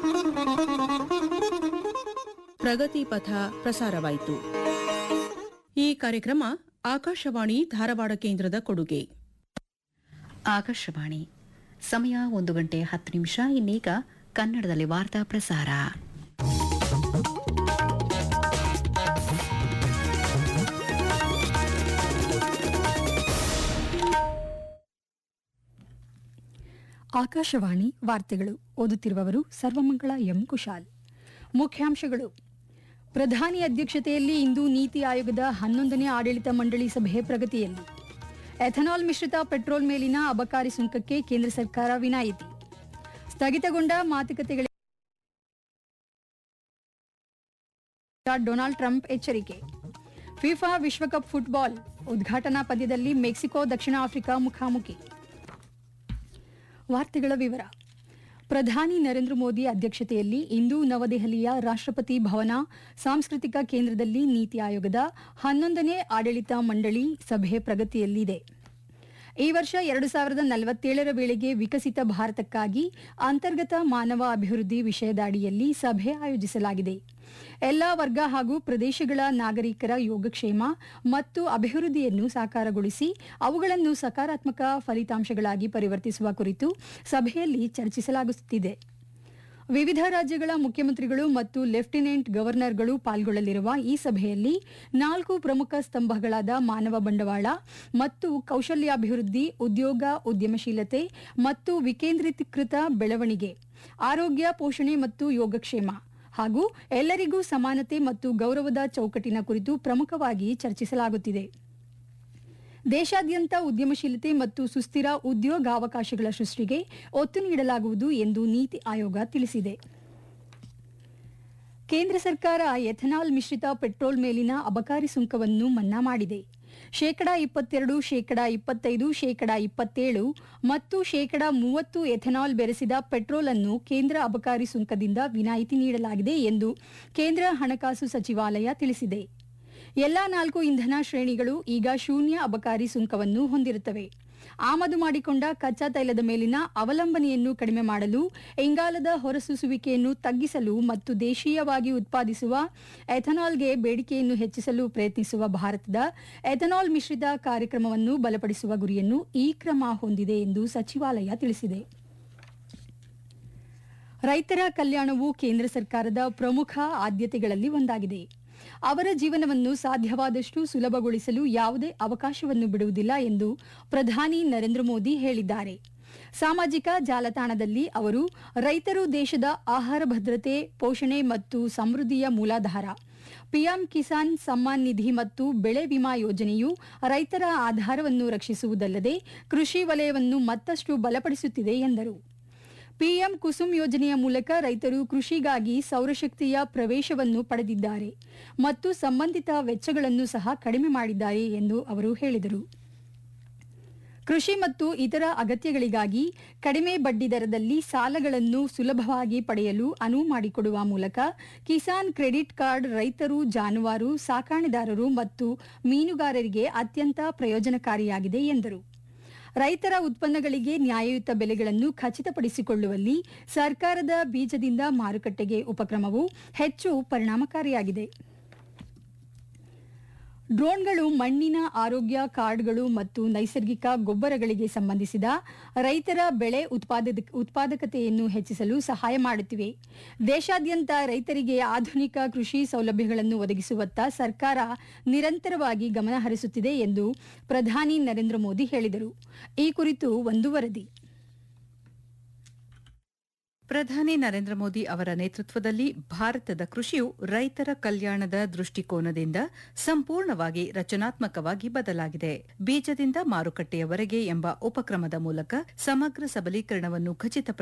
ಪ್ರಗತಿ ಪಥ ಪ್ರಸಾರವಾಯಿತು ಈ ಕಾರ್ಯಕ್ರಮ ಆಕಾಶವಾಣಿ ಧಾರವಾಡ ಕೇಂದ್ರದ ಕೊಡುಗೆ ಆಕಾಶವಾಣಿ ಸಮಯ ಒಂದು ಗಂಟೆ ಹತ್ತು ನಿಮಿಷ ಇನ್ನೀಗ ಕನ್ನಡದಲ್ಲಿ ವಾರ್ತಾ ಪ್ರಸಾರ ಆಕಾಶವಾಣಿ ವಾರ್ತೆಗಳು ಓದುತ್ತಿರುವವರು ಸರ್ವಮಂಗಳ ಎಂ ಕುಶಾಲ್ ಮುಖ್ಯಾಂಶಗಳು ಪ್ರಧಾನಿ ಅಧ್ಯಕ್ಷತೆಯಲ್ಲಿ ಇಂದು ನೀತಿ ಆಯೋಗದ ಹನ್ನೊಂದನೇ ಆಡಳಿತ ಮಂಡಳಿ ಸಭೆ ಪ್ರಗತಿಯಲ್ಲಿ ಎಥನಾಲ್ ಮಿಶ್ರಿತ ಪೆಟ್ರೋಲ್ ಮೇಲಿನ ಅಬಕಾರಿ ಸುಂಕಕ್ಕೆ ಕೇಂದ್ರ ಸರ್ಕಾರ ವಿನಾಯಿತಿ ಸ್ಥಗಿತಗೊಂಡ ಮಾತುಕತೆಗಳಿಗೆ ಡೊನಾಲ್ಡ್ ಟ್ರಂಪ್ ಎಚ್ಚರಿಕೆ ಫಿಫಾ ವಿಶ್ವಕಪ್ ಫುಟ್ಬಾಲ್ ಉದ್ಘಾಟನಾ ಪಂದ್ಯದಲ್ಲಿ ಮೆಕ್ಸಿಕೋ ದಕ್ಷಿಣ ಆಫ್ರಿಕಾ ಮುಖಾಮುಖಿ ವಾರ್ತೆಗಳ ವಿವರ ಪ್ರಧಾನಿ ನರೇಂದ್ರ ಮೋದಿ ಅಧ್ಯಕ್ಷತೆಯಲ್ಲಿ ಇಂದು ನವದೆಹಲಿಯ ರಾಷ್ಟ್ರಪತಿ ಭವನ ಸಾಂಸ್ಕೃತಿಕ ಕೇಂದ್ರದಲ್ಲಿ ನೀತಿ ಆಯೋಗದ ಹನ್ನೊಂದನೇ ಆಡಳಿತ ಮಂಡಳಿ ಸಭೆ ಪ್ರಗತಿಯಲ್ಲಿದೆ ಈ ವರ್ಷ ಎರಡು ಸಾವಿರದ ನಲವತ್ತೇಳರ ವೇಳೆಗೆ ವಿಕಸಿತ ಭಾರತಕ್ಕಾಗಿ ಅಂತರ್ಗತ ಮಾನವ ಅಭಿವೃದ್ಧಿ ವಿಷಯದ ಅಡಿಯಲ್ಲಿ ಸಭೆ ಆಯೋಜಿಸಲಾಗಿದೆ ಎಲ್ಲಾ ವರ್ಗ ಹಾಗೂ ಪ್ರದೇಶಗಳ ನಾಗರಿಕರ ಯೋಗಕ್ಷೇಮ ಮತ್ತು ಅಭಿವೃದ್ಧಿಯನ್ನು ಸಾಕಾರಗೊಳಿಸಿ ಅವುಗಳನ್ನು ಸಕಾರಾತ್ಮಕ ಫಲಿತಾಂಶಗಳಾಗಿ ಪರಿವರ್ತಿಸುವ ಕುರಿತು ಸಭೆಯಲ್ಲಿ ಚರ್ಚಿಸಲಾಗುತ್ತಿದೆ ವಿವಿಧ ರಾಜ್ಯಗಳ ಮುಖ್ಯಮಂತ್ರಿಗಳು ಮತ್ತು ಲೆಫ್ಟಿನೆಂಟ್ ಗವರ್ನರ್ಗಳು ಪಾಲ್ಗೊಳ್ಳಲಿರುವ ಈ ಸಭೆಯಲ್ಲಿ ನಾಲ್ಕು ಪ್ರಮುಖ ಸ್ತಂಭಗಳಾದ ಮಾನವ ಬಂಡವಾಳ ಮತ್ತು ಕೌಶಲ್ಯಾಭಿವೃದ್ಧಿ ಉದ್ಯೋಗ ಉದ್ಯಮಶೀಲತೆ ಮತ್ತು ವಿಕೇಂದ್ರೀಕೃತ ಬೆಳವಣಿಗೆ ಆರೋಗ್ಯ ಪೋಷಣೆ ಮತ್ತು ಯೋಗಕ್ಷೇಮ ಹಾಗೂ ಎಲ್ಲರಿಗೂ ಸಮಾನತೆ ಮತ್ತು ಗೌರವದ ಚೌಕಟ್ಟಿನ ಕುರಿತು ಪ್ರಮುಖವಾಗಿ ಚರ್ಚಿಸಲಾಗುತ್ತಿದೆ ದೇಶಾದ್ಯಂತ ಉದ್ಯಮಶೀಲತೆ ಮತ್ತು ಸುಸ್ಥಿರ ಉದ್ಯೋಗಾವಕಾಶಗಳ ಸೃಷ್ಟಿಗೆ ಒತ್ತು ನೀಡಲಾಗುವುದು ಎಂದು ನೀತಿ ಆಯೋಗ ತಿಳಿಸಿದೆ ಕೇಂದ್ರ ಸರ್ಕಾರ ಎಥನಾಲ್ ಮಿಶ್ರಿತ ಪೆಟ್ರೋಲ್ ಮೇಲಿನ ಅಬಕಾರಿ ಸುಂಕವನ್ನು ಮನ್ನಾ ಮಾಡಿದೆ ಶೇಕಡಾ ಇಪ್ಪತ್ತೆರಡು ಶೇಕಡಾ ಇಪ್ಪತ್ತೈದು ಶೇಕಡಾ ಇಪ್ಪತ್ತೇಳು ಮತ್ತು ಶೇಕಡಾ ಮೂವತ್ತು ಎಥೆನಾಲ್ ಬೆರೆಸಿದ ಪೆಟ್ರೋಲ್ ಅನ್ನು ಕೇಂದ್ರ ಅಬಕಾರಿ ಸುಂಕದಿಂದ ವಿನಾಯಿತಿ ನೀಡಲಾಗಿದೆ ಎಂದು ಕೇಂದ್ರ ಹಣಕಾಸು ಸಚಿವಾಲಯ ತಿಳಿಸಿದೆ ಎಲ್ಲಾ ನಾಲ್ಕು ಇಂಧನ ಶ್ರೇಣಿಗಳು ಈಗ ಶೂನ್ಯ ಅಬಕಾರಿ ಸುಂಕವನ್ನು ಹೊಂದಿರುತ್ತವೆ ಆಮದು ಮಾಡಿಕೊಂಡ ಕಚ್ಚಾ ತೈಲದ ಮೇಲಿನ ಅವಲಂಬನೆಯನ್ನು ಕಡಿಮೆ ಮಾಡಲು ಇಂಗಾಲದ ಹೊರಸೂಸುವಿಕೆಯನ್ನು ತಗ್ಗಿಸಲು ಮತ್ತು ದೇಶೀಯವಾಗಿ ಉತ್ಪಾದಿಸುವ ಎಥನಾಲ್ಗೆ ಬೇಡಿಕೆಯನ್ನು ಹೆಚ್ಚಿಸಲು ಪ್ರಯತ್ನಿಸುವ ಭಾರತದ ಎಥನಾಲ್ ಮಿಶ್ರಿತ ಕಾರ್ಯಕ್ರಮವನ್ನು ಬಲಪಡಿಸುವ ಗುರಿಯನ್ನು ಈ ಕ್ರಮ ಹೊಂದಿದೆ ಎಂದು ಸಚಿವಾಲಯ ತಿಳಿಸಿದೆ ರೈತರ ಕಲ್ಯಾಣವು ಕೇಂದ್ರ ಸರ್ಕಾರದ ಪ್ರಮುಖ ಆದ್ಯತೆಗಳಲ್ಲಿ ಒಂದಾಗಿದೆ ಅವರ ಜೀವನವನ್ನು ಸಾಧ್ಯವಾದಷ್ಟು ಸುಲಭಗೊಳಿಸಲು ಯಾವುದೇ ಅವಕಾಶವನ್ನು ಬಿಡುವುದಿಲ್ಲ ಎಂದು ಪ್ರಧಾನಿ ನರೇಂದ್ರ ಮೋದಿ ಹೇಳಿದ್ದಾರೆ ಸಾಮಾಜಿಕ ಜಾಲತಾಣದಲ್ಲಿ ಅವರು ರೈತರು ದೇಶದ ಆಹಾರ ಭದ್ರತೆ ಪೋಷಣೆ ಮತ್ತು ಸಮೃದ್ಧಿಯ ಮೂಲಾಧಾರ ಪಿಎಂ ಕಿಸಾನ್ ಸಮ್ಮಾನ್ ನಿಧಿ ಮತ್ತು ಬೆಳೆ ವಿಮಾ ಯೋಜನೆಯು ರೈತರ ಆಧಾರವನ್ನು ರಕ್ಷಿಸುವುದಲ್ಲದೆ ಕೃಷಿ ವಲಯವನ್ನು ಮತ್ತಷ್ಟು ಬಲಪಡಿಸುತ್ತಿದೆ ಎಂದರು ಪಿಎಂ ಕುಸುಮ್ ಯೋಜನೆಯ ಮೂಲಕ ರೈತರು ಕೃಷಿಗಾಗಿ ಸೌರಶಕ್ತಿಯ ಪ್ರವೇಶವನ್ನು ಪಡೆದಿದ್ದಾರೆ ಮತ್ತು ಸಂಬಂಧಿತ ವೆಚ್ಚಗಳನ್ನು ಸಹ ಕಡಿಮೆ ಮಾಡಿದ್ದಾರೆ ಎಂದು ಅವರು ಹೇಳಿದರು ಕೃಷಿ ಮತ್ತು ಇತರ ಅಗತ್ಯಗಳಿಗಾಗಿ ಕಡಿಮೆ ಬಡ್ಡಿ ದರದಲ್ಲಿ ಸಾಲಗಳನ್ನು ಸುಲಭವಾಗಿ ಪಡೆಯಲು ಅನುವು ಮಾಡಿಕೊಡುವ ಮೂಲಕ ಕಿಸಾನ್ ಕ್ರೆಡಿಟ್ ಕಾರ್ಡ್ ರೈತರು ಜಾನುವಾರು ಸಾಕಾಣೆದಾರರು ಮತ್ತು ಮೀನುಗಾರರಿಗೆ ಅತ್ಯಂತ ಪ್ರಯೋಜನಕಾರಿಯಾಗಿದೆ ಎಂದರು ರೈತರ ಉತ್ಪನ್ನಗಳಿಗೆ ನ್ಯಾಯಯುತ ಬೆಲೆಗಳನ್ನು ಖಚಿತಪಡಿಸಿಕೊಳ್ಳುವಲ್ಲಿ ಸರ್ಕಾರದ ಬೀಜದಿಂದ ಮಾರುಕಟ್ಟೆಗೆ ಉಪಕ್ರಮವು ಹೆಚ್ಚು ಪರಿಣಾಮಕಾರಿಯಾಗಿದೆ ಡ್ರೋನ್ಗಳು ಮಣ್ಣಿನ ಆರೋಗ್ಯ ಕಾರ್ಡ್ಗಳು ಮತ್ತು ನೈಸರ್ಗಿಕ ಗೊಬ್ಬರಗಳಿಗೆ ಸಂಬಂಧಿಸಿದ ರೈತರ ಬೆಳೆ ಉತ್ಪಾದ ಉತ್ಪಾದಕತೆಯನ್ನು ಹೆಚ್ಚಿಸಲು ಸಹಾಯ ಮಾಡುತ್ತಿವೆ ದೇಶಾದ್ಯಂತ ರೈತರಿಗೆ ಆಧುನಿಕ ಕೃಷಿ ಸೌಲಭ್ಯಗಳನ್ನು ಒದಗಿಸುವತ್ತ ಸರ್ಕಾರ ನಿರಂತರವಾಗಿ ಗಮನ ಹರಿಸುತ್ತಿದೆ ಎಂದು ಪ್ರಧಾನಿ ನರೇಂದ್ರ ಮೋದಿ ಹೇಳಿದರು ಈ ಕುರಿತು ಒಂದು ವರದಿ ಪ್ರಧಾನಿ ನರೇಂದ್ರ ಮೋದಿ ಅವರ ನೇತೃತ್ವದಲ್ಲಿ ಭಾರತದ ಕೃಷಿಯು ರೈತರ ಕಲ್ಯಾಣದ ದೃಷ್ಟಿಕೋನದಿಂದ ಸಂಪೂರ್ಣವಾಗಿ ರಚನಾತ್ಮಕವಾಗಿ ಬದಲಾಗಿದೆ ಬೀಜದಿಂದ ಮಾರುಕಟ್ಟೆಯವರೆಗೆ ಎಂಬ ಉಪಕ್ರಮದ ಮೂಲಕ ಸಮಗ್ರ ಸಬಲೀಕರಣವನ್ನು ಖಚಿತಪಡಿಸಿದೆ